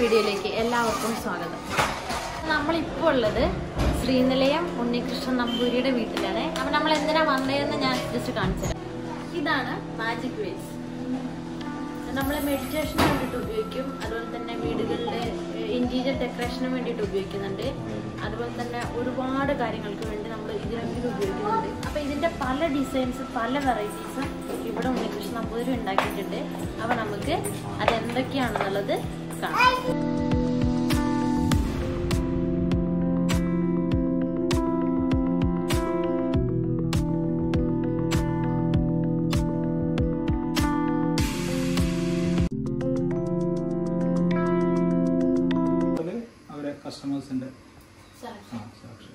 വീഡിയോയിലേക്ക് എല്ലാവർക്കും സ്വാഗതം നമ്മളിപ്പോൾ ഉള്ളത് ശ്രീനിലയം ഉണ്ണികൃഷ്ണൻ നമ്പൂരിയുടെ വീട്ടിലാണ് അപ്പം നമ്മൾ എന്തിനാ വന്നതെന്ന് ഞാൻ ജസ്റ്റ് കാണിച്ചു തരാം ഇതാണ് മാജിക് വേസ് നമ്മൾ മെഡിറ്റേഷന് വേണ്ടിയിട്ട് ഉപയോഗിക്കും അതുപോലെ തന്നെ വീടുകളിലെ ഇന്റീരിയർ ഡെക്കറേഷന് വേണ്ടിയിട്ട് ഉപയോഗിക്കുന്നുണ്ട് അതുപോലെ തന്നെ ഒരുപാട് കാര്യങ്ങൾക്ക് വേണ്ടി നമ്മൾ ഇതിനെങ്കിലും ഉപയോഗിക്കുന്നുണ്ട് അപ്പോൾ ഇതിൻ്റെ പല ഡിസൈൻസ് പല വെറൈറ്റീസും ഇവിടെ ഉണ്ണികൃഷ്ണൻ നമ്പൂതിരി ഉണ്ടാക്കിയിട്ടുണ്ട് അപ്പോൾ നമുക്ക് അതെന്തൊക്കെയാണെന്നുള്ളത് കാണാം അത് അവരെ കസ്റ്റമേഴ്സിന്റെ ആ സെലക്ഷൻ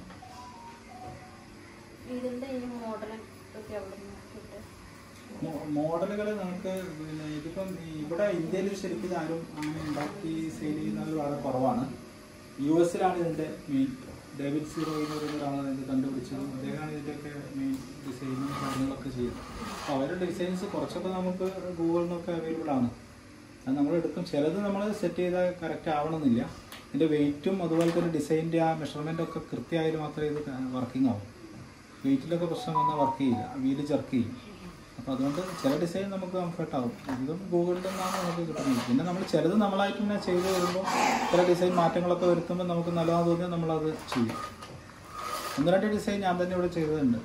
ഇതിൻ്റെ ഈ മോഡലും ഒക്കെ അവിടെ നോക്കിയിട്ട് മോഡലുകൾ നമുക്ക് പിന്നെ ഇതിപ്പം ഈ ഇവിടെ ഇന്ത്യയിൽ ശരിക്കും ഇത് ആരും അങ്ങനെ ഉണ്ടാക്കി സെയിൽ ചെയ്യുന്നത് വളരെ കുറവാണ് യു എസിലാണ് ഇതിന്റെ മെയിൻ ഡേവിഡ് സീറോ എന്ന് പറയുന്ന ഒരാളാണ് ഇത് കണ്ടുപിടിച്ചത് അദ്ദേഹമാണ് ഇതിൻ്റെയൊക്കെ മെയിൻ ഡിസൈനും കാര്യങ്ങളൊക്കെ ചെയ്യുന്നത് അപ്പോൾ അവരുടെ ഡിസൈൻസ് കുറച്ചൊക്കെ നമുക്ക് ഗൂഗിളിൽ നിന്നൊക്കെ അവൈലബിൾ ആണ് അത് നമ്മൾ എടുക്കും ചിലത് നമ്മൾ സെറ്റ് ചെയ്താൽ കറക്റ്റ് ആവണമെന്നില്ല ഇതിൻ്റെ വെയിറ്റും അതുപോലെ തന്നെ ഡിസൈനിൻ്റെ ആ മെഷർമെൻ്റ് ഒക്കെ കൃത്യമായാലും മാത്രമേ ഇത് വർക്കിംഗ് ആവും വെയിറ്റിലൊക്കെ പ്രശ്നം വന്നാൽ വർക്ക് ചെയ്യില്ല വീല് ചെർക്ക് ചെയ്യും അപ്പോൾ അതുകൊണ്ട് ചില ഡിസൈൻ നമുക്ക് കംഫർട്ട് ആവും ഇതും ഗൂഗിളിൽ നിന്നാണ് നമുക്ക് കിട്ടുന്നത് പിന്നെ നമ്മൾ ചിലത് നമ്മളായിട്ട് തന്നെ ചെയ്ത് വരുമ്പോൾ ചില ഡിസൈൻ മാറ്റങ്ങളൊക്കെ വരുത്തുമ്പോൾ നമുക്ക് നല്ലതാണെന്ന് തോന്നിയാൽ നമ്മളത് ചെയ്യും ഒന്ന് രണ്ട് ഡിസൈൻ ഞാൻ തന്നെ ഇവിടെ ചെയ്തതുണ്ട്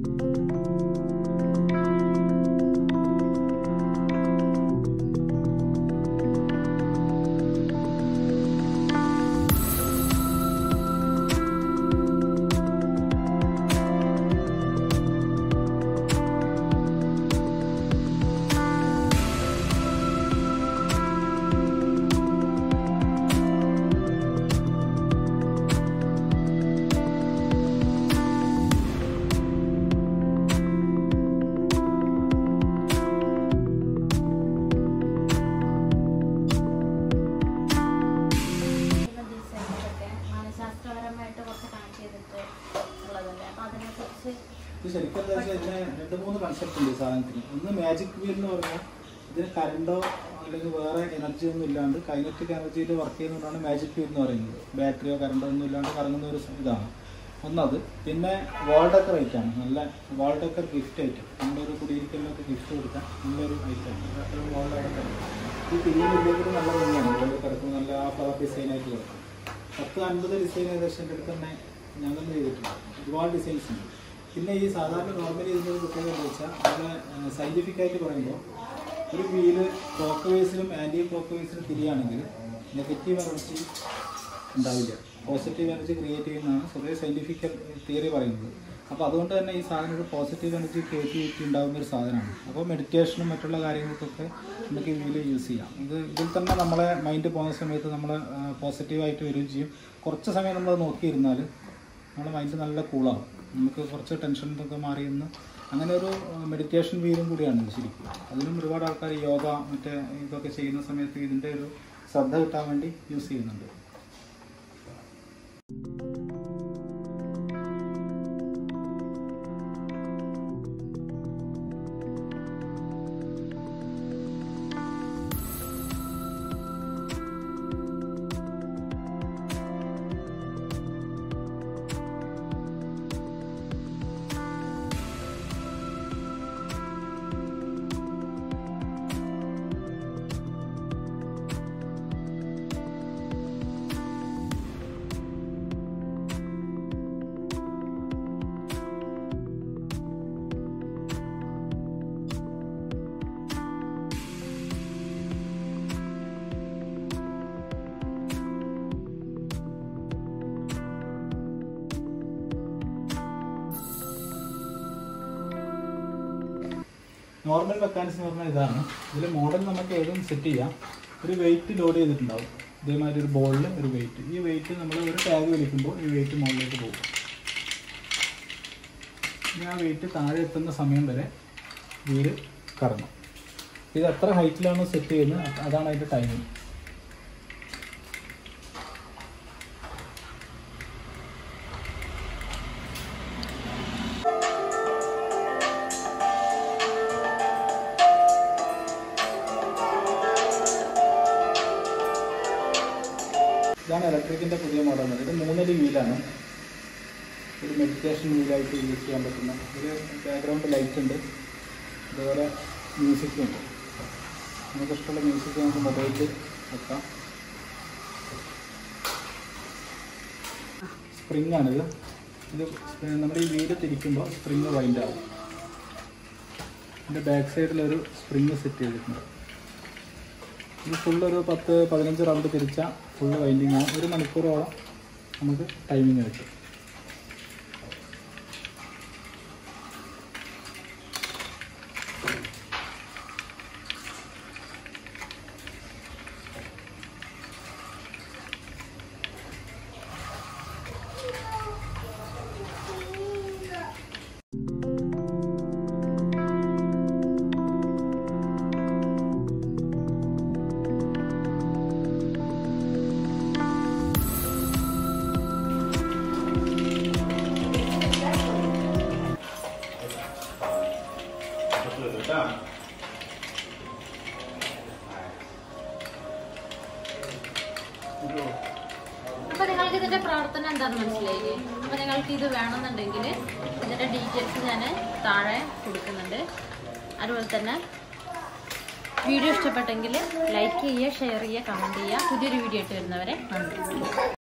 ഡിസൈൻസൊക്കെ മനഃശാസ്ത്രപരമായിട്ട് കുറച്ച് കണക്ട് ചെയ്തിട്ട് ഉള്ളതല്ലേ അപ്പോൾ അതിനെക്കുറിച്ച് ഇത് ശരിക്കും എന്താ വെച്ചാൽ ഇതിന് രണ്ട് മൂന്ന് കൺസെപ്റ്റ് ഉണ്ട് ഈ സാധനത്തിന് ഒന്ന് മാജിക് വീൽ എന്ന് പറഞ്ഞാൽ ഇതിന് കറണ്ടോ അല്ലെങ്കിൽ വേറെ എനർജി ഒന്നും ഇല്ലാണ്ട് കൈനറ്റിക് എനർജിയിൽ വർക്ക് ചെയ്യുന്നതുകൊണ്ടാണ് മാജിക് വീൽ എന്ന് പറയുന്നത് ബാറ്ററിയോ കറണ്ടോ ഒന്നും ഇല്ലാണ്ട് കറങ്ങുന്ന ഒരു ഇതാണ് ഒന്നത് പിന്നെ വാൾഡക്കർ ഐറ്റം ആണ് നല്ല വാൾഡക്കർ ഗിഫ്റ്റ് ഐറ്റം നമ്മളൊരു കുടിയിരിക്കലിനൊക്കെ ഗിഫ്റ്റ് കൊടുക്കാൻ നല്ലൊരു ഐറ്റം ആണ് വാൾഡക്കർ ഈ തിരിയുന്നില്ലെങ്കിൽ നല്ല ഭംഗിയാണ് ഇവിടെ കിടക്കും നല്ല ആ കളർ ഡിസൈൻ ആയിട്ട് കിടക്കും പത്ത് അൻപത് ഡിസൈൻ ഏകദേശം എൻ്റെ അടുത്ത് തന്നെ ഞാൻ തന്നെ ചെയ്തിട്ടുണ്ട് ഒരുപാട് ഡിസൈൻസ് ഉണ്ട് പിന്നെ ഈ സാധാരണ നോർമലി ഇതിൻ്റെ ഒരു പ്രത്യേകത എന്താ വെച്ചാൽ നമ്മളെ സയൻറ്റിഫിക് ആയിട്ട് പറയുമ്പോൾ ഒരു വീല് ക്ലോക്ക് വേസിലും ആൻറ്റി ക്ലോക്ക് വേസിലും തിരിയാണെങ്കിൽ നെഗറ്റീവ് എനർജി ഉണ്ടാവില്ല പോസിറ്റീവ് എനർജി ക്രിയേറ്റ് ചെയ്യുന്നതാണ് സ്വതവേ സയൻറ്റിഫിക്കൽ തിയറി പറയുന്നത് അപ്പോൾ അതുകൊണ്ട് തന്നെ ഈ സാധനം ഒരു പോസിറ്റീവ് എനർജി ക്രിയേറ്റിവിറ്റി ഉണ്ടാകുന്ന ഒരു സാധനമാണ് അപ്പോൾ മെഡിറ്റേഷനും മറ്റുള്ള കാര്യങ്ങൾക്കൊക്കെ നമുക്ക് ഈ വീല് യൂസ് ചെയ്യാം ഇത് ഇതിൽ തന്നെ നമ്മളെ മൈൻഡ് പോകുന്ന സമയത്ത് നമ്മൾ പോസിറ്റീവായിട്ട് വരികയും ചെയ്യും കുറച്ച് സമയം നമ്മൾ നോക്കിയിരുന്നാൽ നമ്മുടെ മൈൻഡ് നല്ല കൂളാവും നമുക്ക് കുറച്ച് ടെൻഷൻ ഒക്കെ മാറി നിന്ന് അങ്ങനെ ഒരു മെഡിറ്റേഷൻ വീലും കൂടിയാണ് ഇത് ശരിക്കും അതിനും ഒരുപാട് ആൾക്കാർ യോഗ മറ്റേ ഇതൊക്കെ ചെയ്യുന്ന സമയത്ത് ഇതിൻ്റെ ഒരു ശ്രദ്ധ കിട്ടാൻ വേണ്ടി യൂസ് ചെയ്യുന്നുണ്ട് നോർമൽ മെക്കാനിസം എന്ന് പറഞ്ഞാൽ ഇതാണ് ഇതിൽ മോഡൽ നമുക്ക് ഏതും സെറ്റ് ചെയ്യാം ഒരു വെയിറ്റ് ലോഡ് ചെയ്തിട്ടുണ്ടാവും ഇതേമാതിരി ഒരു ബോളിൽ ഒരു വെയിറ്റ് ഈ വെയിറ്റ് നമ്മൾ ഒരു ടാഗ് വലിക്കുമ്പോൾ ഈ വെയിറ്റ് മുകളിലേക്ക് പോകും ഇനി ആ വെയിറ്റ് താഴെ എത്തുന്ന സമയം വരെ വീല് കറങ്ങും ഇത് എത്ര ഹൈറ്റിലാണോ സെറ്റ് ചെയ്യുന്നത് അതാണ് അതിൻ്റെ ടൈമിങ് ഇതാണ് ഇലക്ട്രിക്കിൻ്റെ പുതിയ മോഡൽ ഇത് മൂന്നടി വീലാണ് ഒരു മെഡിറ്റേഷൻ വീലായിട്ട് യൂസ് ചെയ്യാൻ പറ്റുന്ന ഒരു ബാക്ക്ഗ്രൗണ്ട് ലൈറ്റ് ഉണ്ട് അതുപോലെ മ്യൂസിക്കും ഉണ്ട് നമുക്ക് ഇഷ്ടമുള്ള മ്യൂസിക് നമുക്ക് മൊബൈലിൽ വെക്കാം സ്പ്രിങ് ആണിത് ഇത് നമ്മുടെ ഈ വീട് തിരിക്കുമ്പോൾ സ്പ്രിങ് വൈൻഡ് ആവും ഇതിൻ്റെ ബാക്ക് സൈഡിൽ ഒരു സ്പ്രിങ് സെറ്റ് ചെയ്തിട്ടുണ്ട് ഇത് ഫുള്ള് ഒരു പത്ത് പതിനഞ്ച് റൗണ്ട് തിരിച്ചാൽ ഫുള്ള് വൈൻഡിങ് ആവും ഒരു മണിക്കൂറോളം നമുക്ക് ടൈമിങ് കിട്ടും അപ്പൊ നിങ്ങൾക്ക് ഇതിന്റെ പ്രവർത്തനം എന്താണെന്ന് മനസ്സിലായില്ലേ അപ്പൊ നിങ്ങൾക്ക് ഇത് വേണമെന്നുണ്ടെങ്കിൽ ഇതിന്റെ ഡീറ്റെയിൽസ് ഞാൻ താഴെ കൊടുക്കുന്നുണ്ട് അതുപോലെ തന്നെ വീഡിയോ ഇഷ്ടപ്പെട്ടെങ്കിൽ ലൈക്ക് ചെയ്യുക ഷെയർ ചെയ്യുക കമന്റ് ചെയ്യുക പുതിയൊരു വീഡിയോ ഇട്ട് വരുന്നവരെ നന്ദി